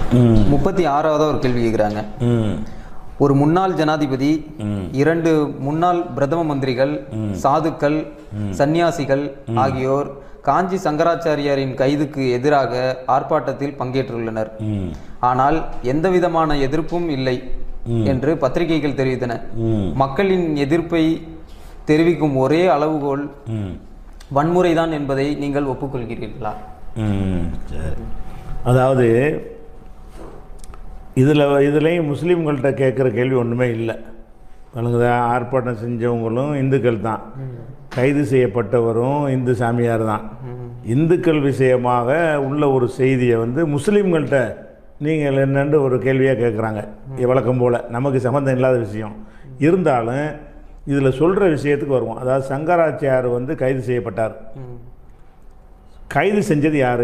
ம் முப்பத்தி ஆறாவதாக ஒரு கேள்வி கேட்குறாங்க ம் ஒரு முன்னாள் ஜனாதிபதி இரண்டு முன்னாள் பிரதம மந்திரிகள் சாதுக்கள் சந்நியாசிகள் ஆகியோர் காஞ்சி சங்கராச்சாரியாரின் கைதுக்கு எதிராக ஆர்ப்பாட்டத்தில் பங்கேற்றுள்ளனர் ம் ஆனால் எந்தவிதமான எதிர்ப்பும் இல்லை என்று பத்திரிகைகள் தெரிவித்தன ம் மக்களின் எதிர்ப்பை தெரிவிக்கும் ஒரே அளவுகோல் ம் வன்முறைதான் என்பதை நீங்கள் ஒப்புக்கொள்கிறீர்களா ம் சரி அதாவது இதில் இதுலேயும் முஸ்லீம்கள்கிட்ட கேட்குற கேள்வி ஒன்றுமே இல்லை வழங்குதா ஆர்ப்பாட்டம் செஞ்சவங்களும் இந்துக்கள் தான் கைது செய்யப்பட்டவரும் இந்து சாமியார் தான் இந்துக்கள் விஷயமாக உள்ள ஒரு செய்தியை வந்து முஸ்லீம்கள்கிட்ட நீங்கள் என்னன்னு ஒரு கேள்வியாக கேட்குறாங்க வழக்கம் போல் நமக்கு சம்மந்தம் இல்லாத விஷயம் இருந்தாலும் இதில் சொல்கிற விஷயத்துக்கு வருவோம் அதாவது சங்கராச்சார் வந்து கைது செய்யப்பட்டார் கைது செஞ்சது யார்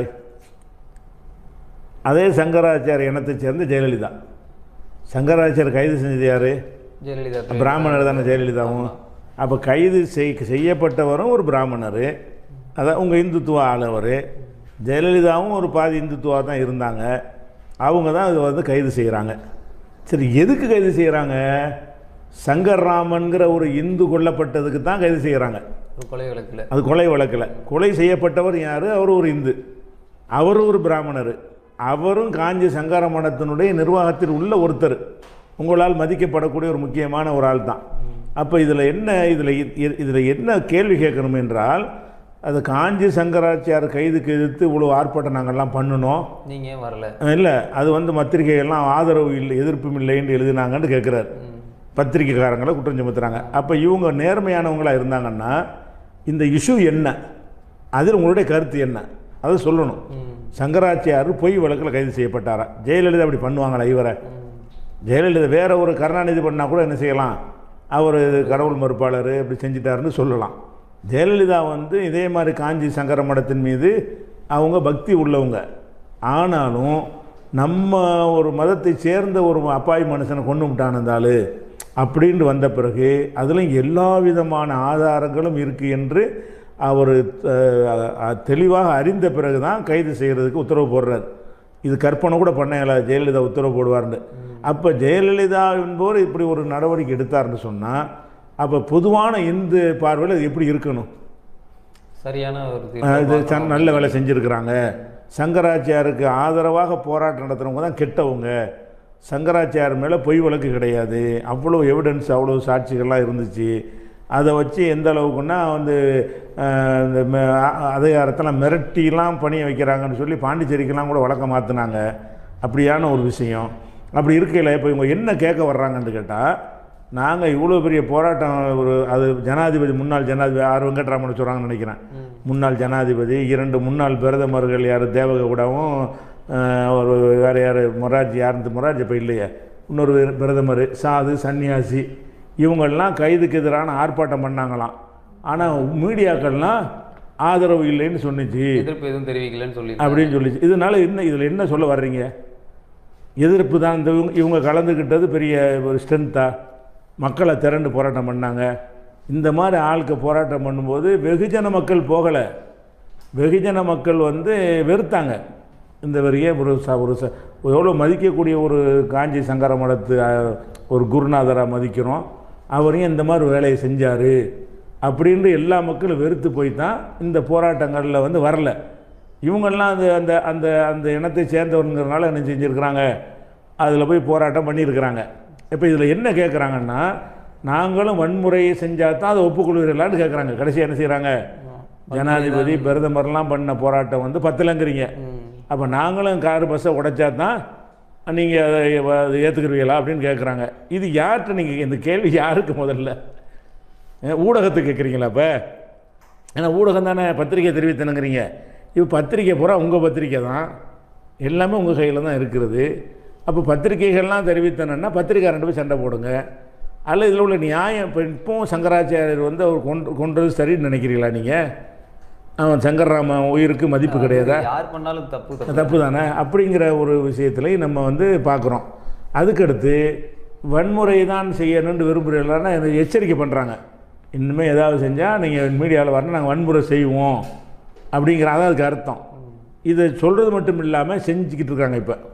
அதே சங்கராச்சாரிய இனத்தைச் சேர்ந்த ஜெயலலிதா சங்கராச்சார் கைது செஞ்சது யார் ஜெயலலிதா பிராமணர் தானே ஜெயலலிதாவும் அப்போ கைது செய் செய்யப்பட்டவரும் ஒரு பிராமணர் அதான் உங்கள் இந்துத்துவ ஆளவர் ஜெயலலிதாவும் ஒரு பாதி இந்துத்துவா தான் இருந்தாங்க அவங்க தான் இது வந்து கைது செய்கிறாங்க சரி எதுக்கு கைது செய்கிறாங்க சங்கர்ராமன்கிற ஒரு இந்து கொல்லப்பட்டதுக்கு தான் கைது செய்கிறாங்க ஒரு கொலை வழக்கில் அது கொலை வழக்கில் கொலை செய்யப்பட்டவர் யார் அவர் ஒரு இந்து அவர் ஒரு பிராமணர் அவரும் காஞ்சி சங்கர மடத்தினுடைய நிர்வாகத்தில் உள்ள ஒருத்தர் உங்களால் மதிக்கப்படக்கூடிய ஒரு முக்கியமான ஒரு ஆள் தான் அப்போ இதில் என்ன இதில் இதில் என்ன கேள்வி கேட்கணும் என்றால் அது காஞ்சி சங்கராச்சார் கைதுக்கு எதிர்த்து இவ்வளோ ஆர்ப்பாட்டம் நாங்கள்லாம் பண்ணினோம் நீங்க ஏன் வரல இல்லை அது வந்து பத்திரிகைகள்லாம் ஆதரவு இல்லை எதிர்ப்பும் இல்லைன்னு எழுதினாங்கன்னு கேட்குறாரு பத்திரிக்கைக்காரங்களை குற்றம் சுமத்துறாங்க அப்போ இவங்க நேர்மையானவங்களா இருந்தாங்கன்னா இந்த இஷ்யூ என்ன அதில் உங்களுடைய கருத்து என்ன அதை சொல்லணும் சங்கராச்சார் பொய் வழக்கில் கைது செய்யப்பட்டாரா ஜெயலலிதா அப்படி பண்ணுவாங்களா இவரை ஜெயலலிதா வேற ஒரு கருணாநிதி பண்ணால் கூட என்ன செய்யலாம் அவர் கடவுள் மறுப்பாளர் இப்படி செஞ்சிட்டாருன்னு சொல்லலாம் ஜெயலலிதா வந்து இதே மாதிரி காஞ்சி சங்கர மடத்தின் மீது அவங்க பக்தி உள்ளவங்க ஆனாலும் நம்ம ஒரு மதத்தை சேர்ந்த ஒரு அப்பாவி மனுஷனை கொண்டு விட்டானந்தாலு அப்படின்ட்டு வந்த பிறகு அதில் எல்லா விதமான ஆதாரங்களும் இருக்குது என்று அவர் அஹ், தெளிவாக அறிந்த பிறகு தான் கைது செய்கிறதுக்கு உத்தரவு போடுறார் இது கற்பனை கூட பண்ண இயலாது ஜெயலலிதா உத்தரவு போடுவார்னு அப்போ ஜெயலலிதா என்பவர் இப்படி ஒரு நடவடிக்கை எடுத்தார்னு சொன்னால் அப்போ பொதுவான இந்து பார்வையில் இது எப்படி இருக்கணும் சரியான ஒரு அஹ் இது தீர்ப்பு சன் நல்ல வேலை செஞ்சுருக்கிறாங்க சங்கராச்சாருக்கு ஆதரவாக போராட்டம் நடத்துகிறவங்க தான் கெட்டவங்க சங்கராச்சார் மேலே பொய் வழக்கு கிடையாது அவ்வளோ எவிடன்ஸ் அவ்வளோ சாட்சிகள்லாம் இருந்துச்சு அதை வச்சு எந்த அளவுக்குன்னா வந்து அஹ், இந்த மெ- அ- அதிகாரத்தெல்லாம் மிரட்டிலாம் பணிய வைக்கிறாங்கன்னு சொல்லி பாண்டிச்சேரிக்கெல்லாம் கூட வழக்கம் மாற்றினாங்க அப்படியான ஒரு விஷயம் அப்படி இருக்கையில் இப்போ இவங்க என்ன கேட்க வர்றாங்கன்னு கேட்டால் நாங்கள் இவ்வளோ பெரிய போராட்டம் ஒரு அது ஜனாதிபதி முன்னாள் ஜனாதிபதி ஆர் வெங்கட்ராமன் சொல்கிறாங்கன்னு நினைக்கிறேன் முன்னாள் ஜனாதிபதி இரண்டு முன்னாள் பிரதமர்கள் யார் தேவகவுடாவும் அஹ், ஒரு வேறு யார் மொராஜி யாருந்து மொராஜி இப்போ இல்லையே இன்னொரு பிரதமர் சாது சன்னியாசி இவங்கெல்லாம் கைதுக்கு எதிரான ஆர்ப்பாட்டம் பண்ணாங்களாம் ஆனால் மீடியாக்கள்லாம் ஆதரவு இல்லைன்னு சொன்னிச்சு எதிர்ப்பு எதுவும் தெரிவிக்கலன்னு சொல்லி அப்படின்னு சொல்லிச்சு இதனால என்ன இதில் என்ன சொல்ல வர்றீங்க எதிர்ப்பு தான் இந்த இவங்க இவங்க கலந்துக்கிட்டது பெரிய ஒரு ஸ்ட்ரென்த்தா மக்களை திரண்டு போராட்டம் பண்ணாங்க இந்த மாதிரி ஆளுக்கு போராட்டம் பண்ணும்போது வெகுஜன மக்கள் போகலை வெகுஜன மக்கள் வந்து வெறுத்தாங்க இந்த வரியே ஒரு ச ஒரு ச எவ்வளோ மதிக்கக்கூடிய ஒரு காஞ்சி சங்கர மடத்து அஹ், ஒரு குருநாதராக மதிக்கிறோம் அவரையும் இந்த மாதிரி வேலையை செஞ்சார் அப்படின்ட்டு எல்லா மக்களும் வெறுத்து போய் தான் இந்த போராட்டங்களில் வந்து வரல இவங்கெல்லாம் அந்த அந்த அந்த அந்த இனத்தை சேர்ந்தவங்கிறனால என்ன செஞ்சுருக்கிறாங்க அதில் போய் போராட்டம் பண்ணியிருக்கிறாங்க இப்போ இதில் என்ன கேட்குறாங்கன்னா நாங்களும் வன்முறையை செஞ்சால் தான் அதை ஒப்புக்கொள்வீர்களான்னு கேட்குறாங்க கடைசி என்ன செய்கிறாங்க ஜனாதிபதி பிரதமர்லாம் பண்ண போராட்டம் வந்து பத்தலங்கிறீங்க அப்போ நாங்களும் கார் பஸ்ஸை உடைச்சா தான் நீங்கள் அதை அதை ஏற்றுக்குருவீங்களா அப்படின்னு கேட்குறாங்க இது யார்கிட்ட நீங்கள் இந்த கேள்வி யாருக்கு முதல்ல அஹ் ஊடகத்துக்கு கேட்குறீங்களா இப்போ ஏன்னா ஊடகம் தானே பத்திரிக்கை தெரிவித்தனுங்கிறீங்க இப்போ பத்திரிக்கை பூரா உங்கள் பத்திரிக்கை தான் எல்லாமே உங்கள் கையில் தான் இருக்கிறது அப்போ பத்திரிக்கைகள்லாம் தெரிவித்தனா பத்திரிக்காரன்ட்டு போய் சண்டை போடுங்க அல்ல இதில் உள்ள நியாயம் இப்போ இப்போவும் சங்கராச்சாரியர் வந்து அவர் கொண்டு கொண்டது சரின்னு நினைக்கிறீங்களா நீங்கள் அவன் சங்கர்ராம உயிருக்கு மதிப்பு கிடையாதா யார் பண்ணாலும் தப்பு தப்பு தப்பு தானே அப்படிங்கிற ஒரு விஷயத்துலையும் நம்ம வந்து பார்க்குறோம் அதுக்கடுத்து வன்முறை தான் செய்யணும்னு விரும்புகிறீங்களான்னா எனக்கு எச்சரிக்கை பண்ணுறாங்க இனிமேல் ஏதாவது செஞ்சால் நீங்கள் மீடியாவில் வரணும் நாங்கள் வன்முறை செய்வோம் அப்படிங்கிற அதான் அதுக்கு அர்த்தம் இதை சொல்கிறது மட்டும் இல்லாமல் செஞ்சுக்கிட்டு இருக்காங்க இப்போ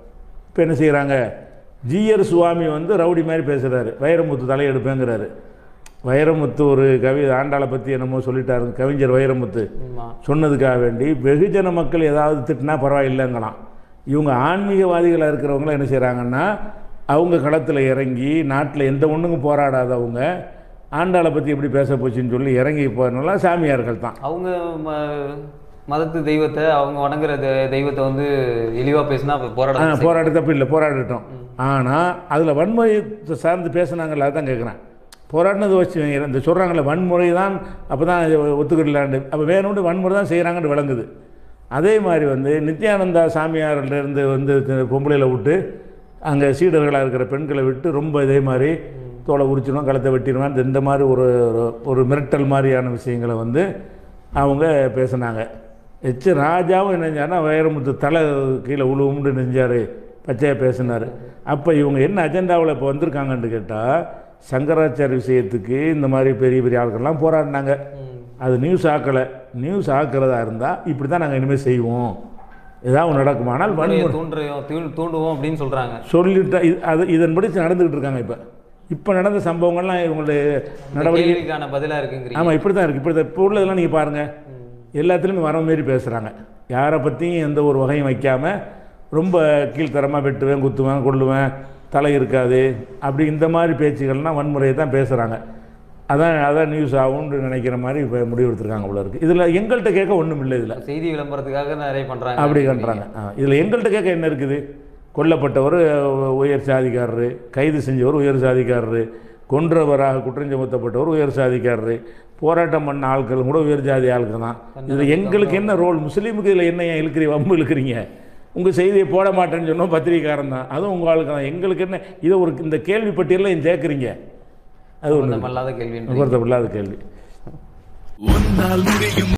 இப்போ என்ன செய்கிறாங்க ஜிஆர் சுவாமி வந்து ரவுடி மாதிரி பேசுகிறாரு வைரமுத்து தலையெடுப்பேங்கிறாரு வைரமுத்து ஒரு கவி ஆண்டாளை பற்றி என்னமோ சொல்லிட்டாரு கவிஞர் வைரமுத்து ஆமா சொன்னதுக்காக வேண்டி வெகுஜன மக்கள் ஏதாவது திட்டினா பரவாயில்லைங்களாம் இவங்க ஆன்மீகவாதிகளாக இருக்கிறவங்களாம் என்ன செய்கிறாங்கன்னா அவங்க களத்தில் இறங்கி நாட்டில் எந்த ஒன்றுக்கும் போராடாதவங்க ஆண்டாளை பற்றி எப்படி பேச போச்சுன்னு சொல்லி இறங்கி போனவங்களாம் சாமியார்கள் தான் அவங்க ம- மதத்து தெய்வத்தை அவங்க வணங்குற தெ- தெய்வத்தை வந்து இழிவா பேசினா அப்ப ஆ போராட போராட தப்பு இல்லை போராடட்டும் ஆனால் அதில் வன்முறை சார்ந்து பேசுனாங்கல்ல அதான் கேட்குறேன் போராடினது வச்சு வைங்க. இந்த சொல்கிறாங்களே வன்முறை தான் அப்போ தான் ஒத்துக்கிடலாண்டு அப்போ வேணும்னு வன்முறை தான் செய்கிறாங்கன்னு விளங்குது அதே மாதிரி வந்து நித்யானந்தா சாமியார்லேருந்து வந்து த- பொம்பளையில விட்டு அங்கே சீடர்களாக இருக்கிற பெண்களை விட்டு ரொம்ப இதே மாதிரி தோலை உரிச்சிடுவான் கழுத்தை வெட்டிடுவான் இந்த மாதிரி ஒரு ஒரு- ஒரு மிரட்டல் மாதிரியான விஷயங்களை வந்து அவங்க பேசுனாங்க எச் ராஜாவும் என்ன செஞ்சாருன்னா வைரமுத்து தலை கீழே உழுவும்னு நெஞ்சார் பச்சையாக பேசினார் அப்போ இவங்க என்ன அஜெண்டாவில் இப்போ வந்திருக்காங்கன்னு கேட்டால் சங்கராச்சாரிய விஷயத்துக்கு இந்த மாதிரி பெரிய பெரிய ஆட்கள்லாம் போராடினாங்க அது நியூஸ் ஆக்கலை நியூஸ் ஆக்கிறதா இருந்தால் இப்படி தான் நாங்கள் இனிமேல் செய்வோம் ஏதாவது நடக்குமானால் வன்முறை தூண்டுறோம் தூ- தூண்டுவோம் அப்படின்னு சொல்றாங்க சொல்லிட்டா இது அது இதன்படி நடந்துக்கிட்டு இருக்காங்க இப்போ இப்போ நடந்த சம்பவங்கள்லாம் இவங்களுடைய இந்த நடவடிக்கை கேள்விக்கான பதிலா இருக்குங்கிறீங்க ஆமாம் இப்படி தான் இருக்குது இப்படி தான் இப்போ உள்ளதெல்லாம் நீங்கள் பாருங்கள் எல்லாத்துலேயுமே வர மாரி பேசுகிறாங்க யாரை பற்றியும் எந்த ஒரு வகையும் வைக்காமல் ரொம்ப கீழ்த்தரமாக வெட்டுவேன் குத்துவேன் கொள்ளுவேன் தலை இருக்காது அப்படி இந்த மாதிரி பேச்சுகள்லாம் வன்முறையை தான் பேசுகிறாங்க அதான் அதான் நியூஸ் ஆகும்னு நினைக்கிற மாதிரி இப்போ முடிவெடுத்திருக்காங்க உள்ள இருக்குது இதில் எங்கள்கிட்ட கேட்க ஒன்றும் இல்லை இதில் செய்தி விளம்பரத்துக்காக நிறைய பண்றாங்க அப்படி கண்டுறாங்க இதில் எங்கள்கிட்ட கேட்க என்ன இருக்குது கொல்லப்பட்டவர் உயர் சாதிக்காரரு கைது செஞ்சவர் உயர் சாதிக்காரரு கொன்றவராக குற்றம் சுமத்தப்பட்டவர் உயர் சாதிக்காரரு போராட்டம் பண்ண ஆட்கள் கூட உயர் ஜாதி ஆட்கள் தான் இதில் எங்களுக்கு என்ன ரோல் முஸ்லீமுக்கு இதில் என்ன ஏன் இழுக்கிறீங்க வம்பு இழுக்கிறீங்க உங்கள் செய்தியை போட மாட்டேன்னு சொன்னோம் பத்திரிகைக்காரன் தான் அதுவும் உங்கள் ஆளுக்கு தான் எங்களுக்கு என்ன இதை ஒரு இந்த கேள்வி பட்டியலில் ஏன் சேர்க்குறீங்க அது ஒன்று சம்பந்தமில்லாத கேள்வி பொருத்தமில்லாத கேள்வி உன்னால் முடியும்